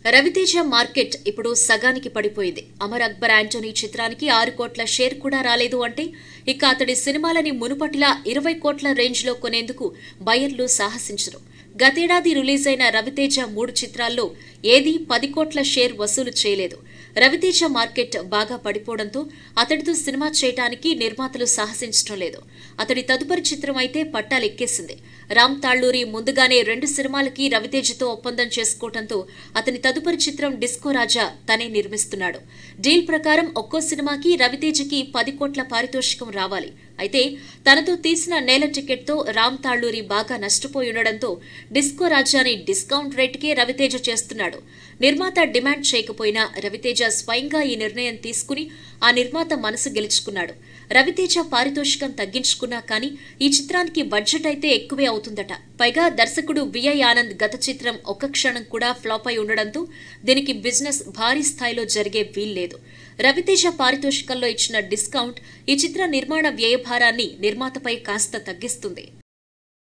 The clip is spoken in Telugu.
రవితేజ మార్కెట్ ఇప్పుడు సగానికి పడిపోయింది అమర్ అక్బర్ యాంటోనీ చిత్రానికి ఆరు కోట్ల షేర్ కూడా రాలేదు అంటే ఇక అతడి సినిమాలని మునుపటిలా ఇరవై కోట్ల రేంజ్లో కొనేందుకు బయర్లు సాహసించరు గతేడాది రిలీజ్ అయిన రవితేజ మూడు చిత్రాల్లో ఏదీ పది కోట్ల షేర్ వసూలు చేయలేదు రవితేజ మార్కెట్ బాగా పడిపోవడంతో అతడితో సినిమా చేయటానికి నిర్మాతలు సాహసించడం లేదు అతడి తదుపరి చిత్రం అయితే పట్టాలెక్కేసింది రామ్ తాళ్లూరి ముందుగానే రెండు సినిమాలకి రవితేజతో ఒప్పందం చేసుకోవడంతో అతని తదుపరి చిత్రం డిస్కో రాజా తనే నిర్మిస్తున్నాడు డీల్ ప్రకారం ఒక్కో సినిమాకి రవితేజకి పది కోట్ల పారితోషికం రావాలి అయితే తనతో తీసిన నేల టికెట్తో రామ్ తాళ్లూరి బాగా నష్టపోయి ఉండడంతో డిస్కో రాజాని డిస్కౌంట్ రేటుకే రవితేజ చేస్తున్నాడు నిర్మాత డిమాండ్ చేయకపోయినా రవితేజ స్వయంగా ఈ నిర్ణయం తీసుకుని ఆ నిర్మాత మనసు గెలుచుకున్నాడు రవితేజ పారితోషికం తగ్గించుకున్నా కానీ ఈ చిత్రానికి బడ్జెట్ అయితే ఎక్కువే అవుతుందట పైగా దర్శకుడు విఐ ఆనంద్ గత చిత్రం ఒక్క క్షణం కూడా ఫ్లాప్ అయి ఉండడంతో దీనికి బిజినెస్ భారీ స్థాయిలో జరిగే వీల్లేదు రవితేజ పారితోషికంలో ఇచ్చిన డిస్కౌంట్ ఈ చిత్ర నిర్మాణ వ్యయభారాన్ని నిర్మాతపై కాస్త తగ్గిస్తుంది